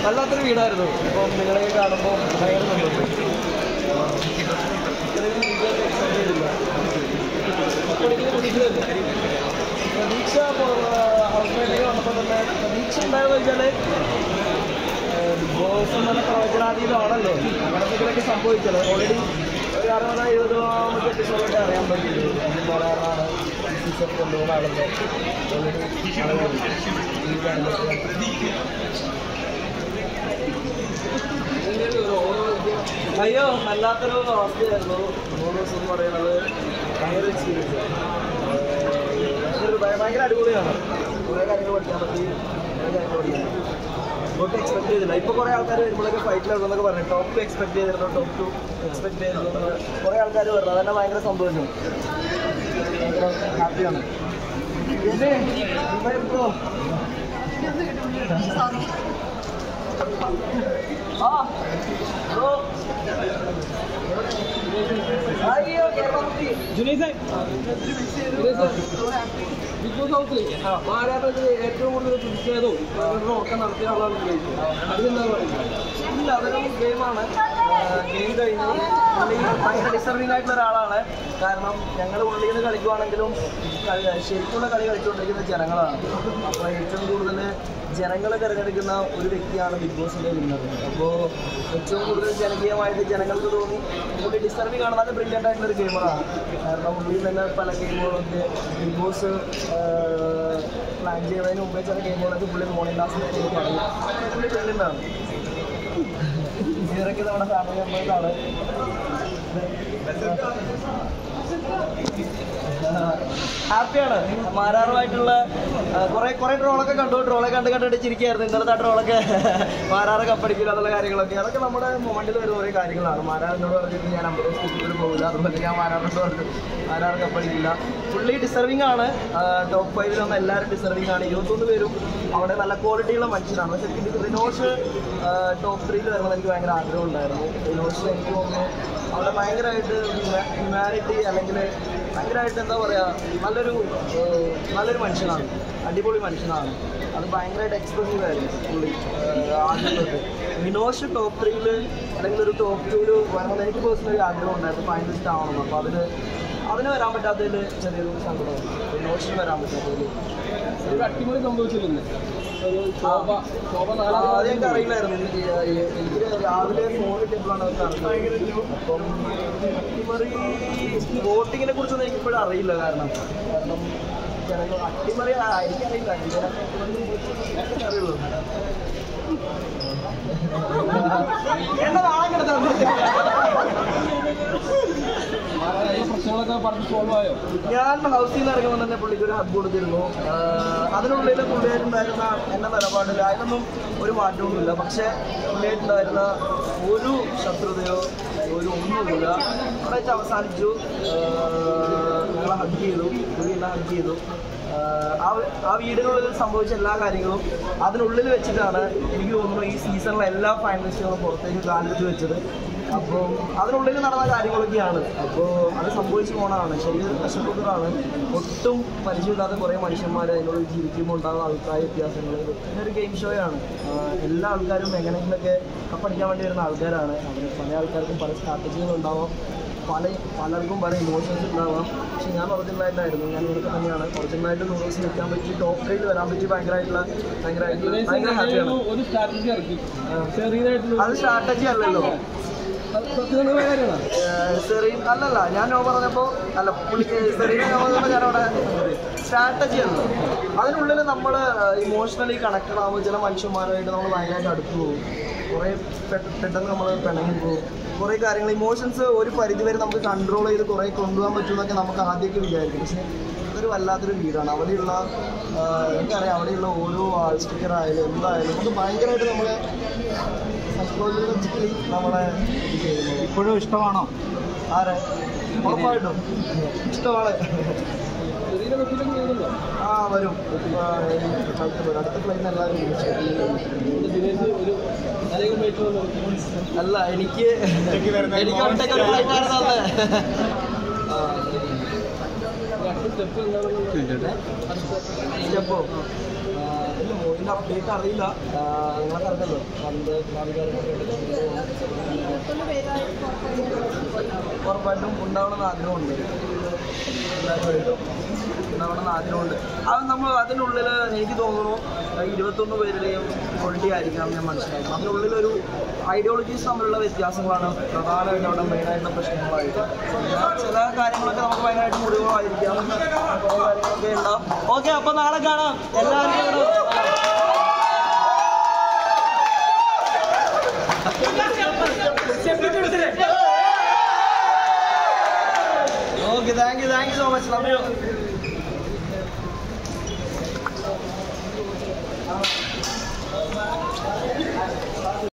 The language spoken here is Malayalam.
വല്ലാത്തൊരു വീടായിരുന്നു ഇപ്പം നിങ്ങളെ കാണുമ്പോൾ ഭയങ്കര സന്തോഷം ഇത്രയും രീതിയിലൊക്കെ expect ചെയ്തില്ല. ഒരിക്കലും പ്രതീക്ഷിച്ചില്ല. പ്രതീക്ഷ ഹൗസ് മേറ്റിലേക്ക് വന്നപ്പോൾ തന്നെ പ്രതീക്ഷ ഉണ്ടായെന്ന് വെച്ചാൽ ബിഗ് ബോസ് എന്ന പ്രവചനാതീതമാണല്ലോ അങ്ങനെ എന്തെങ്കിലുമൊക്കെ സംഭവിച്ചത് ഓൾറെഡി ഒരു അറുപത് എഴുപതാമത്തെ എപ്പിസോഡൊക്കെ അറിയാൻ പറ്റിയത് ഇതിൽ പോരാറാണ് സീസൺ കൊണ്ടുപോകുന്ന ആളൊക്കെ അയ്യോ വല്ലാത്തൊരു അവസ്ഥയായിരുന്നു മൂന്ന് ദിവസം എന്ന് പറയുന്നത് ഭയങ്കര എക്സ്പീരിയൻസ് ഭയങ്കര അടിപൊളിയാണ് കുറേ കാര്യങ്ങൾ പഠിക്കാൻ പറ്റി കുറേ കാര്യങ്ങൾ പഠിക്കാൻ ഒട്ടും എക്സ്പെക്ട് ചെയ്തില്ല ഇപ്പോൾ കുറേ ആൾക്കാർ വരുമ്പോഴൊക്കെ ഫൈറ്റിലാണെന്നൊക്കെ പറഞ്ഞു ടോപ്പ് ടു എക്സ്പെക്ട് ചെയ്തിരുന്നു ടോപ്പ് ടു എക്സ്പെക്ട് ചെയ്തിരുന്നു കുറേ ആൾക്കാർ പറഞ്ഞു അതന്നെ ഭയങ്കര സന്തോഷം ഭയങ്കര ഹാപ്പിയാണ് പിന്നെ ഇവിടെ ഇപ്പോ ആ ബ്രോ അയ്യോ കേരളത്തിൽ ബിഗ് ബോസ് ഹൗസിൽ ആരാധകർ ഏറ്റവും കൂടുതൽ പ്രതിഷേധവും പ്രകടനവും ഒക്കെ നടത്തിയ ആളാണ് വിജയിച്ചത് അതിനെന്താ പറയുന്നത് ഇല്ല അതൊരു ഗെയിമാണ് ഗെയിം കഴിഞ്ഞു പുള്ളി ഭയങ്കര ഡിസർവിംഗ് ആയിട്ടുള്ള ഒരാളാണ് കാരണം ഞങ്ങൾ ഉള്ളിൽ നിന്ന് കളിക്കുവാണെങ്കിലും കളി- ശരിക്കുള്ള കളി കളിച്ചുകൊണ്ടിരിക്കുന്നത് ജനങ്ങളാണ് അപ്പോൾ ഏറ്റവും കൂടുതൽ ജനങ്ങൾ തിരഞ്ഞെടുക്കുന്ന ഒരു വ്യക്തിയാണ് ബിഗ് ബോസിൻ്റെ വിന്നർ അപ്പോൾ ഏറ്റവും കൂടുതൽ ജനകീയമായിട്ട് ജനങ്ങൾക്ക് തോന്നി പുള്ളി ഡിസർവിംഗ് ആണ് നല്ല ബ്രില്യൻ്റ് ആയിട്ടുള്ള ഒരു ഗെയിമറാണ് കാരണം ഉള്ളിൽ തന്നെ പല ഗെയിമുകളൊക്കെ ബിഗ് ബോസ് പ്ലാൻ ചെയ്യുന്നതിന് മുമ്പേ ചില ഗെയിമുകളൊക്കെ പുള്ളി മോർണിംഗ് ക്ലാസ്സിൽ എനിക്കറിയാം പുള്ളി ബ്രില്യൻ്റ് ആണ് ഇവരൊക്കെ നമ്മുടെ ഫാമിലി മെമ്പേഴ്സാണ് ഹാപ്പിയാണ് മാരാറുമായിട്ടുള്ള കുറെ കുറെ ട്രോളൊക്കെ കണ്ടു ട്രോളെ കണ്ട് കണ്ടിട്ട് ചിരിക്കായിരുന്നു ഇന്നലത്തെ ആ ട്രോളൊക്കെ മാരാറ് കപ്പടിക്കില്ല എന്നുള്ള കാര്യങ്ങളൊക്കെ അതൊക്കെ നമ്മുടെ മൊമെന്റിൽ വരുന്ന കുറേ കാര്യങ്ങളാണ് മാരാറിനോട് പറഞ്ഞിട്ട് ഞാൻ അമ്പത് സ്കൂളിൽ പോകില്ല അതുപോലെ ഞാൻ മാരാറിനോട് പറഞ്ഞു മാരാറ് കപ്പടിക്കില്ല ഫുള്ളി ഡിസർവിംഗ് ആണ് ടോപ്പ് ഫൈവിലൊന്നും എല്ലാവരും ഡിസർവിംഗ് ആണ് ഇരുപത്തൊന്ന് പേരും അവിടെ നല്ല ക്വാളിറ്റിയുള്ള മനുഷ്യരാണ് പക്ഷേ ഇത് റിനോഷ് ടോപ്പ് ത്രീയിൽ വരണമെന്ന് എനിക്ക് ഭയങ്കര ആഗ്രഹം ഉണ്ടായിരുന്നു റിനോഷ് എനിക്ക് തോന്നുന്നു അവിടെ ഭയങ്കരമായിട്ട് ഹ്യൂമാനിറ്റി അല്ലെങ്കിൽ ഭയങ്കരമായിട്ട് എന്താ പറയുക നല്ലൊരു ഏഹ്, നല്ലൊരു മനുഷ്യനാണ് അടിപൊളി മനുഷ്യനാണ് അത് ഭയങ്കരമായിട്ട് എക്സ്പ്രസീവ് ആയിരുന്നു പുള്ളി ഏഹ്, ആദ്യം തൊട്ട് വിനോഷ് ടോപ്പ് ത്രീയിൽ അല്ലെങ്കിൽ ഒരു ടോപ്പ് ടൂവിൽ വരണമെന്ന് എനിക്ക് പേഴ്സണലി ആഗ്രഹം ഉണ്ടായിരുന്നു ഫൈനലിസ്റ്റ് ആവണം അപ്പോൾ അതിന് അതിന് വരാൻ പറ്റാത്തതിൽ ചെറിയൊരു സങ്കടമാണ് വിനോഷിന് വരാൻ പറ്റാത്തതിൽ ഒരു അട്ടിമറി സംഭവിച്ചില്ലേ ഒരു ശോഭ ശോഭ നാലാം അത് എനിക്ക് അറിയില്ലായിരുന്നു എനിക്ക് ഈ- എനിക്ക് രാവിലെ ഫോൺ കിട്ടിയപ്പോഴാണ് അത് അറിഞ്ഞത് അപ്പം അട്ടിമറി വോട്ടിങ്ങിനെ കുറിച്ചൊന്നും എനിക്ക് ഇപ്പോഴും അറിയില്ല കാരണം കാരണം ജനങ്ങൾ അട്ടിമറി ആ- എനിക്കറിയില്ല ഇതിനൊക്കെ അട്ടിമറി അറിയുള്ളൂ എന്നെ നാളെ ഈ പ്രശ്നങ്ങളൊക്കെ പറഞ്ഞ് സോൾവ് ആയോ ഞാൻ ഹൗസിൽ നിന്ന് ഇറങ്ങുമ്പോൾ തന്നെ പുള്ളിക്ക് ഒരു ഹബ് കൊടുത്തിരുന്നു ആഹ് അതിനുള്ളിൽ പുള്ളിയായിട്ടുണ്ടായിരുന്ന എൻ്റെ നിലപാടിൽ അതിനൊന്നും ഒരു മാറ്റമൊന്നുമില്ല പക്ഷേ പുള്ളിയായിട്ടുണ്ടായിരുന്ന ഒരു ശത്രുതയോ ഒരു ഒന്നുമില്ല അവിടെ വെച്ച് അവസാനിച്ചു ആഹ് ഞങ്ങളെ ഹഗ് ചെയ്തു പുള്ളി എന്നെ ഹഗ് ചെയ്തു ആഹ് ആ ആ വീടിനുള്ളിൽ സംഭവിച്ച എല്ലാ കാര്യങ്ങളും അതിനുള്ളിൽ വെച്ചിട്ടാണ് എനിക്ക് തോന്നുന്നു ഈ സീസണിലെ എല്ലാ ഫൈനലിസ്റ്റുകളും പുറത്തേക്ക് കാലെടുത്ത് വെച്ചത് അപ്പോൾ അതിനുള്ളിൽ നടന്ന കാര്യങ്ങളൊക്കെയാണ് അപ്പോൾ അത് സംഭവിച്ചു പോണതാണ് ശരീരം കഷ്ടപ്പെട്ടതാണ് ഒട്ടും പരിചയമില്ലാത്ത കുറേ മനുഷ്യന്മാർ അതിനുള്ളിൽ ജീവിക്കുമ്പോൾ ഉണ്ടാകുന്ന അഭിപ്രായ വ്യത്യാസങ്ങൾ ഇതൊരു ഗെയിം ഷോയാണ് ആഹ് എല്ലാ ആൾക്കാരും എങ്ങനെയെങ്കിലൊക്കെ കപ്പടിക്കാൻ വേണ്ടി വരുന്ന ആൾക്കാരാണ് അവർ പല ആൾക്കാർക്കും പല സ്ട്രാറ്റജികൾ ഉണ്ടാവാം പല പലർക്കും പല ഇമോഷൻസ് ഉണ്ടാവാം പക്ഷെ ഞാൻ ഒറിജിനലായിട്ടായിരുന്നു ഞാൻ ഇവിടുത്തെ തന്നെയാണ് ഒറിജിനലായിട്ട് നൂറ് ദിവസം നിൽക്കാൻ പറ്റി ടോപ്പ് ട്രെയിൽ വരാൻ പറ്റി ഭയങ്കരമായിട്ടുള്ള ഭയങ്കരമായിട്ടുള്ള ഭയങ്കര ഹാപ്പിയാണ് ഒരു സ്ട്രാറ്റജി ഇറക്കി ചെറിയതായിട്ടുള്ള അത് സ്ട്രാറ്റജി അല്ലല്ലോ സത്യസന്ധമായ കാര്യമാണ് സെറീൻ അല്ലല്ല ഞാൻ നോ പറഞ്ഞപ്പോൾ അല്ല പുള്ളിക്ക് സെറീനെ നോ പറഞ്ഞപ്പോൾ ഞാനവിടെ സ്ട്രാറ്റജി അല്ല അതിനുള്ളിൽ നമ്മൾ ഇമോഷണലി കണക്റ്റഡ് ആകുമ്പോൾ ചില മനുഷ്യന്മാരുമായിട്ട് നമ്മൾ ഭയങ്കരമായിട്ട് അടുത്ത് പോകും കുറേ പെ- പെട്ടെന്ന് നമ്മൾ പിണങ്ങി പോകും കുറേ കാര്യങ്ങൾ ഇമോഷൻസ് ഒരു പരിധി വരെ നമുക്ക് കൺട്രോൾ ചെയ്ത് കുറേ കൊണ്ടുപോകാൻ പറ്റുമെന്നൊക്കെ നമുക്ക് ആദ്യമൊക്കെ വിചാരിക്കും പക്ഷേ ഇതൊരു വല്ലാത്തൊരു വീടാണ് അവിടെയുള്ള ആ, എനിക്കറിയാം അവിടെയുള്ള ഓരോ ആൾ സ്റ്റിക്കർ ആയാലും എന്തായാലും നമുക്ക് ഭയങ്കരമായിട്ട് നമ്മളെ സൈക്കോളജിക്കലി നമ്മളെ ഇത് ചെയ്യുന്നത് ഇപ്പോഴും ഇഷ്ടമാണോ ആരെ ഉറപ്പായിട്ടും ഇഷ്ടമാണ് ചെറിയ വെപ്പിലൊക്കെ ചെയ്യുന്നുണ്ടോ ആ വരും ആ, ഈ സ്ഥലത്ത് വരും. അടുത്ത ഫ്ലൈറ്റ് എല്ലാവരും വിളിച്ചു ദിനേശ് ഒരു അധികം വെയിറ്റ് വന്നു അല്ല എനിക്ക് എനിക്ക് ഒറ്റയ്ക്ക് ഒരു ഫ്ലൈറ്റ് ആയിരുന്നു തന്നത്. ആ, അടുത്ത സ്റ്റെപ്പ് എന്താണെന്ന് സ്റ്റെപ്പോ ഇല്ല മൂവിൻ്റെ അപ്ഡേറ്റ് അറിയില്ല നിങ്ങളെ അറിഞ്ഞല്ലോ പണ്ട് ഉറപ്പായിട്ടും ഉണ്ടാവണമെന്ന് ആഗ്രഹമുണ്ട് എല്ലാവരുമായിട്ടും ഉണ്ടാവണമെന്ന് ആഗ്രഹമുണ്ട് അത് നമ്മൾ അതിനുള്ളിൽ എനിക്ക് തോന്നുന്നു ഇരുപത്തൊന്ന് പേരുടെയും ക്വാളിറ്റി ആയിരിക്കണം ഞാൻ മനസ്സിലാക്കുന്നു അതിനുള്ളിലൊരു ഐഡിയോളജീസ് തമ്മിലുള്ള വ്യത്യാസങ്ങളാണ് പ്രധാനമായിട്ടും അവിടെ മെയിനായിട്ടുള്ള പ്രശ്നങ്ങളായിട്ട് പിന്നെ ചില കാര്യങ്ങളൊക്കെ നമുക്ക് ഭയങ്കരമായിട്ട് മുറിവുകളായിരിക്കാം കുറേ കാര്യങ്ങളൊക്കെ ഉണ്ടാവും ഓക്കെ അപ്പോൾ നാളെ കാണാം എല്ലാവരും okay thank you thank you so much love U